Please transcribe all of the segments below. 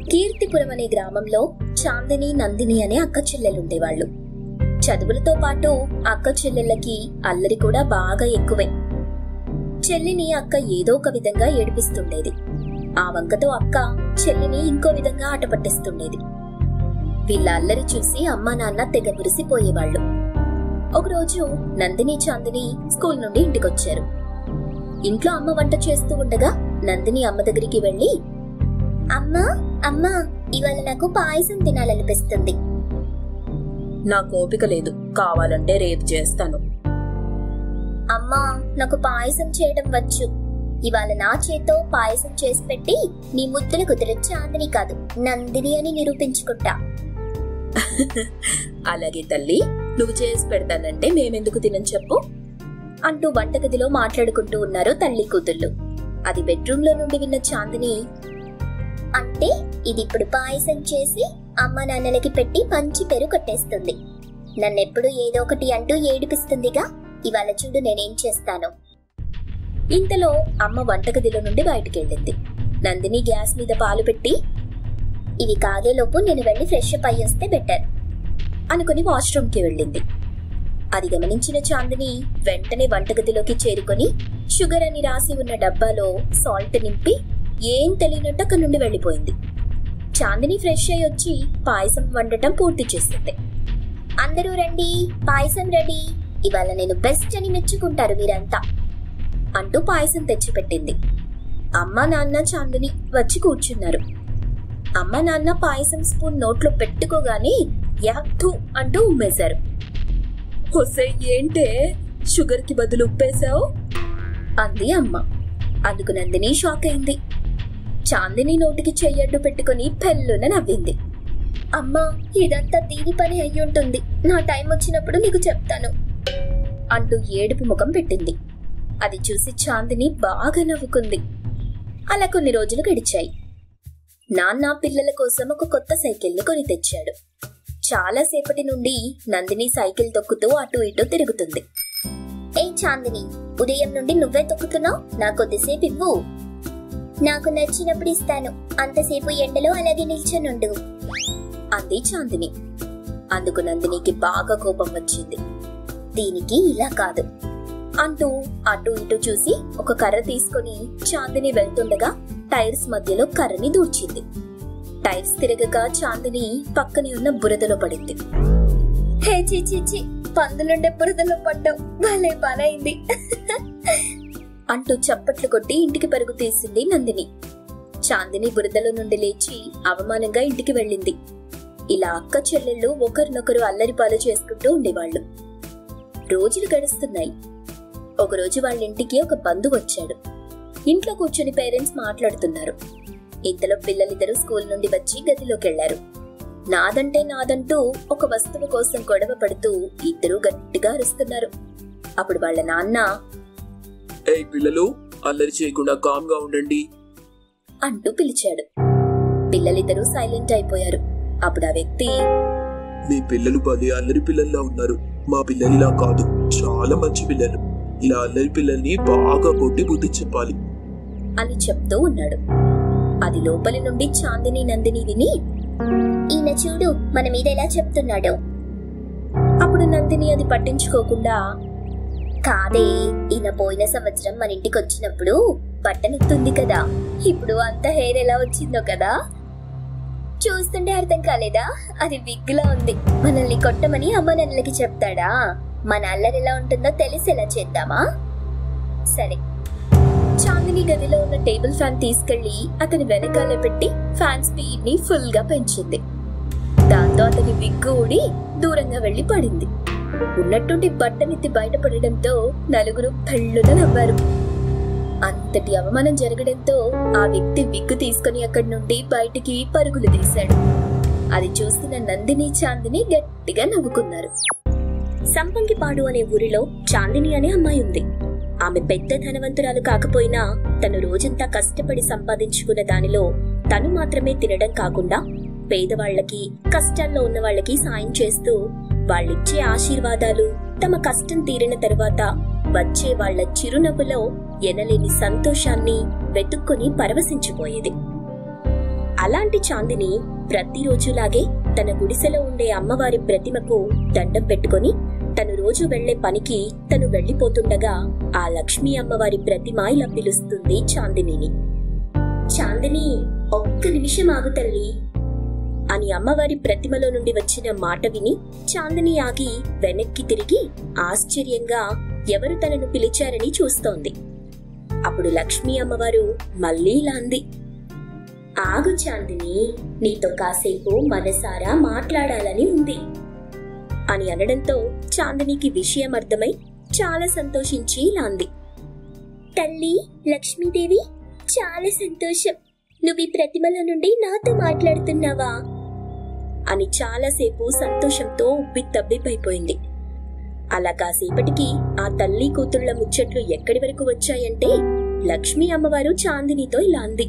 కీర్తిపురం అనే గ్రామంలో చాందిని నందిని అనే అక్క చెల్లెలుండేవాళ్ళు చదువులతో పాటు అక్క చెల్లెళ్ళకి అల్లరి కూడా బాగా ఎక్కువే చెల్లిని అక్క ఏదో ఒక విధంగా ఏడిపిస్తుండేది ఆ వంకతో అక్క చెల్లిని ఇంకో విధంగా ఆట పట్టిస్తుండేది వీళ్ళ అల్లరి చూసి అమ్మా నాన్న తెగ మురిసిపోయేవాళ్ళు ఒకరోజు నందిని చాందిని స్కూల్ నుండి ఇంటికొచ్చారు ఇంట్లో అమ్మ వంట చేస్తూ ఉండగా నందిని అమ్మ దగ్గరికి వెళ్ళి అమ్మా అమ్మా ఇవాళ నాకు పాయసం తినాలనిపిస్తుంది నాకు ఓపిక లేదు కావాలంటే రేపు చేస్తాను అమ్మా నాకు పాయసం చేయడం వచ్చు ఇవాళ నా చేత్తో పాయసం చేసి పెట్టి నీ ముద్దులు కుదిరే చాందిని కాదు నందిని అని నిరూపించుకుంటా అలాగే తల్లి నువ్వు చేసి పెడతానంటే మేమెందుకు తినని చెప్పు అంటూ వంటగదిలో మాట్లాడుకుంటూ ఉన్నారు తల్లి కూతుళ్ళు అది బెడ్రూమ్ లో నుండి విన్న చాందిని అంటే ఇది ఇప్పుడు పాయసం చేసి అమ్మ నాన్నలకి పెట్టి మంచి పేరు కొట్టేస్తుంది నన్నెప్పుడు ఏదో ఒకటి అంటూ ఏడిపిస్తుందిగా ఇవాళ చూడు నేనేం చేస్తాను ఇంతలో అమ్మ వంటగదిలో నుండి బయటికెళ్ళింది నందిని గ్యాస్ మీద పాలు పెట్టి ఇవి కాగేలోపు నేను వెళ్ళి ఫ్రెష్ అప్ అయ్యి వస్తే బెటర్ అనుకుని వాష్రూమ్కి వెళ్ళింది అది గమనించిన చాందిని వెంటనే వంటగదిలోకి చేరుకొని షుగర్ అని రాసి ఉన్న డబ్బాలో సాల్ట్ నింపి ఏం తెలియనట్టు అక్కడి నుండి వెళ్ళిపోయింది చాందిని ఫ్రెష్ అయ్యి వచ్చి పాయసం వండటం పూర్తి చేస్తుంది అందరూ రండి పాయసం రెడీ ఇవాళ నేను బెస్ట్ అని మెచ్చుకుంటారు మీరంతా అంటూ పాయసం తెచ్చిపెట్టింది అమ్మ నాన్న చాందిని వచ్చి కూర్చున్నారు అమ్మ నాన్న పాయసం స్పూన్ నోట్లో పెట్టుకోగానే యాక్తూ అంటూ ఉమ్మేశారు హొసే ఏంటే షుగర్ కి బదులు ఉప్పేశావు అంది అమ్మ అందుకు నందిని షాక్ అయింది చాందిని నోటికి చెయ్యడ్డు పెట్టుకుని పెళ్ళున నవ్వింది అమ్మా ఇదంతా దీని పని అయ్యుంటుంది నా టైం వచ్చినప్పుడు నీకు చెప్తాను అంటూ ఏడుపు ముఖం పెట్టింది అది చూసి చాందిని బాగా నవ్వుకుంది అలా కొన్ని రోజులు గడిచాయి నాన్న పిల్లల కోసం ఒక కొత్త సైకిల్ని కొని తెచ్చాడు చాలాసేపటి నుండి నందిని సైకిల్ తొక్కుతూ అటు ఇటు తిరుగుతుంది ఏ చాందిని ఉదయం నుండి నువ్వే తొక్కుతున్నావు నా కొద్దిసేపు ఇవ్వు నాకు నచ్చినప్పుడు ఇస్తాను అంతసేపు ఎండలో అలాగే నిల్చొనుండు అంది చాందిని అందుకు నందినికి బాగా కోపం వచ్చింది దీనికి ఇలా కాదు అంటూ అటు ఇటు చూసి ఒక కర్ర తీసుకొని చాందిని వెళ్తుండగా టైర్స్ మధ్యలో కర్రని దూర్చింది టైర్స్ తిరగక చాందిని పక్కనే ఉన్న బురదలో పడింది హే చి చి చి పందులుండే బురదలో పడ్డావు భలే పనైంది అంటూ చప్పట్లు కొట్టి ఇంటికి పరుగు తీసింది నందిని చాందిని బురదలో నుండి లేచి అవమానంగా ఇంటికి వెళ్ళింది ఇలా అక్క చెల్లెళ్ళు ఒకరినొకరు అల్లరిపాలు చేసుకుంటూ ఉండేవాళ్ళు రోజులు గడుస్తున్నాయి ఒకరోజు వాళ్ళ ఇంటికి ఒక బంధువు వచ్చాడు ఇంట్లో కూర్చుని పేరెంట్స్ మాట్లాడుతున్నారు ఇంతలో పిల్లలిద్దరూ స్కూల్ నుండి వచ్చి గదిలోకి వెళ్లారు నాదంటే నాదంటూ ఒక వస్తువు కోసం గొడవ పడుతూ ఇద్దరూ గట్టిగా అరుస్తున్నారు అప్పుడు వాళ్ళ నాన్న ఏయ్ పిల్లలు అల్లరి చేయకుండా కామ్ గా ఉండండి అంటూ పిలిచాడు పిల్లలిద్దరూ సైలెంట్ అయిపోయారు అప్పుడు ఆ వ్యక్తి మీ పిల్లలు భలే అల్లరి పిల్లల్లా ఉన్నారు మా పిల్లలిలా కాదు చాలా మంచి పిల్లలు ఇలా అల్లరి పిల్లల్ని బాగా కొట్టి బుద్ధి చెప్పాలి అని చెప్తూ ఉన్నాడు అది లోపలి నుండి చాందిని నందిని విని ఈయన చూడు మన మీద ఎలా చెప్తున్నాడు అప్పుడు నందిని అది పట్టించుకోకుండా కాదే ఈయన పోయిన సంవత్సరం మన ఇంటికి వచ్చినప్పుడు బట్టనెత్తుంది కదా ఇప్పుడు అంత హెయిర్ ఎలా వచ్చిందో కదా చూస్తుంటే అర్థం కాలేదా అది విగ్గులా ఉంది మనల్ని కొట్టమని అమ్మ నన్నలకి చెప్తాడా మన అల్లరి ఎలా ఉంటుందో తెలిసేలా చేద్దామా సరే చాందిని గదిలో ఉన్న టేబుల్ ఫ్యాన్ తీసుకెళ్లి అతని వెనకాల పెట్టి ఫ్యాన్ స్పీడ్ ని ఫుల్ గా పెంచింది దాంతో అతని విగ్గు ఊడి దూరంగా వెళ్లి పడింది ఉన్నట్టుండి బట్టనెత్తి బయటపడడంతో నలుగురు పెళ్ళున నవ్వారు అంతటి అవమానం జరగడంతో ఆ వ్యక్తి విగ్గు తీసుకుని అక్కడి నుండి బయటికి పరుగులు తీశాడు అది చూస్తున్న నందిని చాందిని గట్టిగా నవ్వుకున్నారు సంపంగిపాడు అనే ఊరిలో చాందిని అనే అమ్మాయి ఉంది ఆమె పెద్ద ధనవంతురాలు కాకపోయినా తను రోజంతా కష్టపడి సంపాదించుకున్న దానిలో తను మాత్రమే తినడం కాకుండా పేదవాళ్లకి కష్టాల్లో ఉన్న వాళ్ళకి సాయం చేస్తూ వాళ్ళిచ్చే ఆశీర్వాదాలు తమ కష్టం తీరిన తరువాత వచ్చే వాళ్ళ చిరునవ్వులో ఎనలేని సంతోషాన్ని వెతుక్కొని పరవశించిపోయేది అలాంటి చాందిని ప్రతిరోజులాగే తన గుడిసెలో ఉండే అమ్మవారి ప్రతిమకు దండం పెట్టుకొని తను రోజు వెళ్లే పనికి తను వెళ్లిపోతుండగా ఆ లక్ష్మీ అమ్మవారి ప్రతిమ ఇలా పిలుస్తుంది చాందినిని చాందిని ఒక్క నిమిషం ఆగు తల్లి అని అమ్మవారి ప్రతిమలో నుండి వచ్చిన మాట విని చాందిని ఆగి వెనక్కి తిరిగి ఆశ్చర్యంగా ఎవరు తనను పిలిచారని చూస్తోంది అప్పుడు లక్ష్మీ అమ్మవారు మళ్ళీ ఇలా అంది ఆగు చాందిని నీతో కాసేపు మనసారా మాట్లాడాలని ఉంది అని అనడంతో చాందినికి విషయం అర్థమై చాలా సంతోషించి ఇలా అంది తల్లి లక్ష్మీదేవి చాలా సంతోషం నువ్వు ఈ ప్రతిమల నుండి నాతో మాట్లాడుతున్నావా అని చాలాసేపు సంతోషంతో ఉబ్బి తబ్బిబ్బైపోయింది అలా కాసేపటికి ఆ తల్లి కూతుళ్ల ముచ్చట్లు ఎక్కడి వరకు వచ్చాయంటే లక్ష్మీ అమ్మవారు చాందినితో ఇలా అంది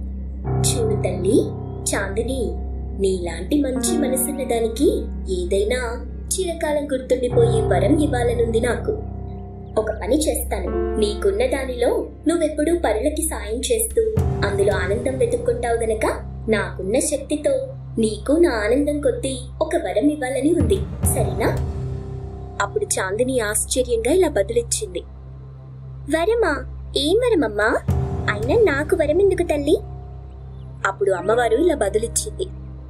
చూడు తల్లి చాందిని నీలాంటి మంచి మనసున్న దానికి ఏదైనా చిరకాలం గుర్తుండిపోయే వరం ఇవ్వాలనుంది నాకు ఒక పని చేస్తాను నీకున్న దానిలో నువ్వెప్పుడూ పరులకి సాయం చేస్తూ అందులో ఆనందం వెతుక్కుంటావు గనక నాకున్న శక్తితో నీకు నా ఆనందం కొద్దీ ఒక వరం ఇవ్వాలని ఉంది సరేనా అప్పుడు చాందిని ఆశ్చర్యంగా ఇలా బదులిచ్చింది వరమా ఏం వరమమ్మా అయినా నాకు వరం ఎందుకు తల్లి అప్పుడు అమ్మవారు ఇలా బదులిచ్చింది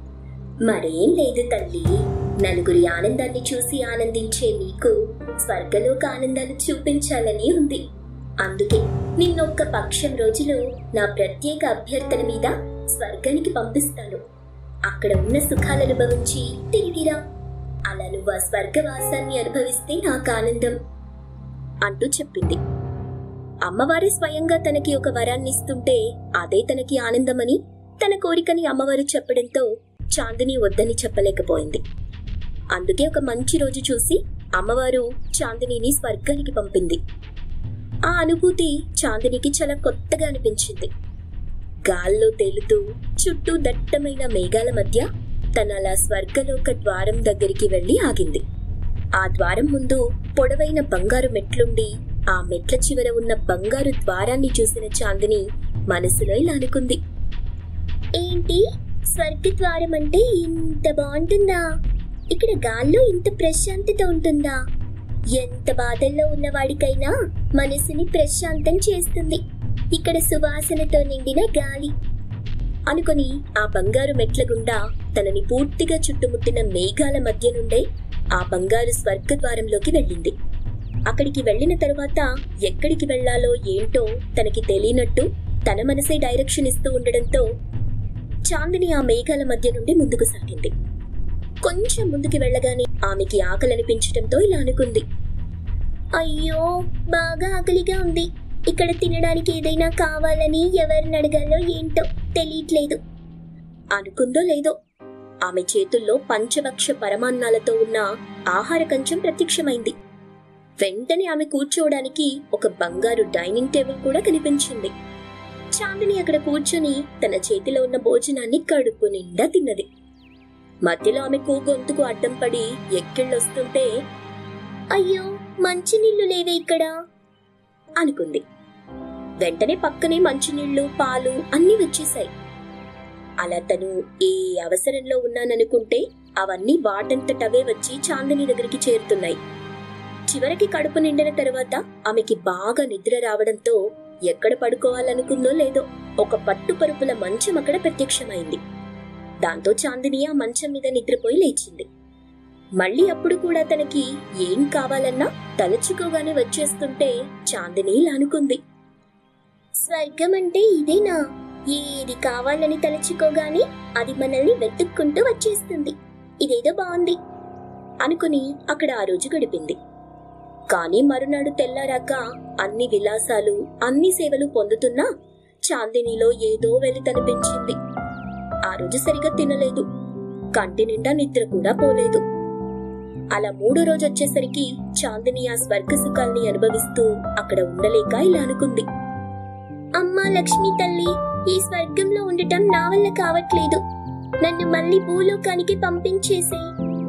మరేం లేదు తల్లి నలుగురి ఆనందాన్ని చూసి ఆనందించే నీకు స్వర్గలోక ఆనందాలు చూపించాలని ఉంది అందుకే నిన్నొక్క పక్షం రోజులు నా ప్రత్యేక అభ్యర్థన మీద స్వర్గానికి పంపిస్తాను అక్కడ ఉన్న సుఖాలు అనుభవించి తిరిగిరా అలా నువ్వు ఆ స్వర్గవాసాన్ని అనుభవిస్తే నాకు ఆనందం అంటూ చెప్పింది అమ్మవారే స్వయంగా తనకి ఒక వరాన్ని ఇస్తుంటే అదే తనకి ఆనందమని తన కోరికని అమ్మవారు చెప్పడంతో చాందిని వద్దని చెప్పలేకపోయింది అందుకే ఒక మంచి రోజు చూసి అమ్మవారు చాందినిని స్వర్గానికి పంపింది ఆ అనుభూతి చాందినికి చాలా కొత్తగా అనిపించింది గాల్లో తేలుతూ చుట్టూ దట్టమైన మేఘాల మధ్య తన అలా స్వర్గలోక ద్వారం దగ్గరికి వెళ్లి ఆగింది ఆ ద్వారం ముందు పొడవైన బంగారు మెట్లుండి ఆ మెట్ల చివర ఉన్న బంగారు ద్వారాన్ని చూసిన చాందిని మనసులో ఇలా అనుకుంది ఏంటి స్వర్గ ద్వారం అంటే ఇంత బాగుంటుందా ఇక్కడ గాల్లో ఇంత ప్రశాంతత ఉంటుందా ఎంత బాధల్లో ఉన్నవాడికైనా మనసుని ప్రశాంతం చేస్తుంది ఇక్కడ సువాసనతో నిండిన గాలి అనుకొని ఆ బంగారు మెట్ల గుండా తనని పూర్తిగా చుట్టుముట్టిన మేఘాల మధ్య నుండే ఆ బంగారు స్వర్గద్వారంలోకి వెళ్ళింది అక్కడికి వెళ్ళిన తరువాత ఎక్కడికి వెళ్ళాలో ఏంటో తనకి తెలియనట్టు తన మనసే డైరెక్షన్ ఇస్తూ ఉండడంతో చాందిని ఆ మేఘాల మధ్య నుండి ముందుకు సాగింది కొంచెం ముందుకు వెళ్ళగానే ఆమెకి ఆకలి అనిపించడంతో ఇలా అనుకుంది అయ్యో బాగా ఆకలిగా ఉంది ఇక్కడ తినడానికి ఏదైనా కావాలని ఎవరిని అడగాలో ఏంటో తెలియట్లేదు అనుకుందో లేదో ఆమె చేతుల్లో పంచభక్ష పరమాన్నాలతో ఉన్న ఆహార కంచం ప్రత్యక్షమైంది వెంటనే ఆమె కూర్చోవడానికి ఒక బంగారు డైనింగ్ టేబుల్ కూడా కనిపించింది చాందిని అక్కడ కూర్చొని తన చేతిలో ఉన్న భోజనాన్ని కడుపు నిండా తిన్నది మధ్యలో ఆమెకు గొంతుకు అడ్డం పడి ఎక్కిళ్ళొస్తుంటే అయ్యో మంచినీళ్లు లేవే ఇక్కడ అనుకుంది వెంటనే పక్కనే మంచినీళ్లు పాలు అన్నీ వచ్చేశాయి అలా తను ఏ అవసరంలో ఉన్నాననుకుంటే అవన్నీ వాటంతటవే వచ్చి చాందిని దగ్గరికి చేరుతున్నాయి చివరికి కడుపు నిండిన తర్వాత ఆమెకి బాగా నిద్ర రావడంతో ఎక్కడ పడుకోవాలనుకుందో లేదో ఒక పట్టు పరుపుల మంచం అక్కడ ప్రత్యక్షమైంది దాంతో చాందిని ఆ మంచం మీద నిద్రపోయి లేచింది మళ్ళీ అప్పుడు కూడా తనకి ఏం కావాలన్నా తలచుకోగానే వచ్చేస్తుంటే చాందిని ఇలా అనుకుంది స్వర్గం అంటే ఇదేనా ఏది కావాలని తలుచుకోగానే అది మనల్ని వెతుక్కుంటూ వచ్చేస్తుంది ఇదేదో బాగుంది అనుకుని అక్కడ ఆ రోజు గడిపింది కానీ మరునాడు తెల్లారాక అన్ని విలాసాలు అన్ని సేవలు పొందుతున్నా చాందినిలో ఏదో వెలితనిపించింది ఆ రోజు సరిగా తినలేదు కంటి నిండా నిద్ర కూడా పోలేదు అలా మూడో రోజు వచ్చేసరికి చాందిని ఆ స్వర్గ సుఖాల్ని అనుభవిస్తూ అక్కడ ఉండలేక ఇలా అనుకుంది అమ్మా లక్ష్మి తల్లి ఈ స్వర్గంలో ఉండటం నా వల్ల కావట్లేదు నన్ను మళ్ళీ భూలోకానికి పంపించేసే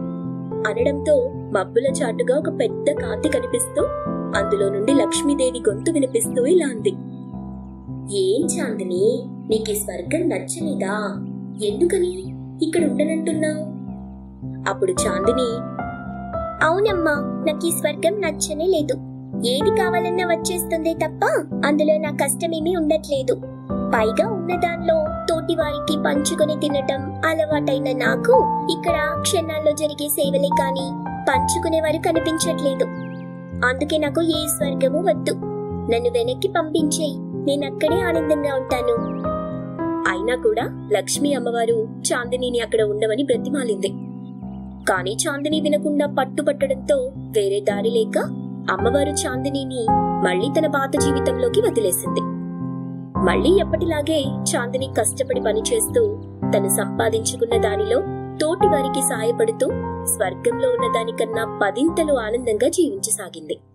అనడంతో మబ్బుల చాటుగా ఒక పెద్ద కాంతి కనిపిస్తూ అందులో నుండి లక్ష్మీదేవి గొంతు వినిపిస్తూ ఇలా అంది ఏం చాందిని నీకు ఈ స్వర్గం నచ్చలేదా ఎందుకని ఇక్కడ ఉండనంటున్నావు అప్పుడు చాందిని అవునమ్మా నాకు ఈ స్వర్గం నచ్చనే లేదు ఏది కావాలన్నా వచ్చేస్తుందే తప్ప అందులో నా కష్టమేమీ ఉండట్లేదు పైగా ఉన్న దానిలో తోటి వారికి పంచుకొని తినటం అలవాటైన నాకు ఇక్కడ క్షణాల్లో జరిగే సేవలే కాని పంచుకునేవారు కనిపించట్లేదు అందుకే నాకు ఏ స్వర్గము వద్దు నన్ను వెనక్కి పంపించేయి నేను అక్కడే ఆనందంగా ఉంటాను అయినా కూడా లక్ష్మీ అమ్మవారు చాందినిని అక్కడ ఉండమని బ్రతిమాలింది కానీ చాందిని వినకుండా పట్టుపట్టడంతో వేరే దారి లేక అమ్మవారు చాందినిని మళ్ళీ తన పాత జీవితంలోకి వదిలేసింది మళ్ళీ ఎప్పటిలాగే చాందిని కష్టపడి పనిచేస్తూ తను సంపాదించుకున్న దానిలో తోటి వారికి సాయపడుతూ స్వర్గంలో ఉన్న దానికన్నా పదింతలు ఆనందంగా జీవించసాగింది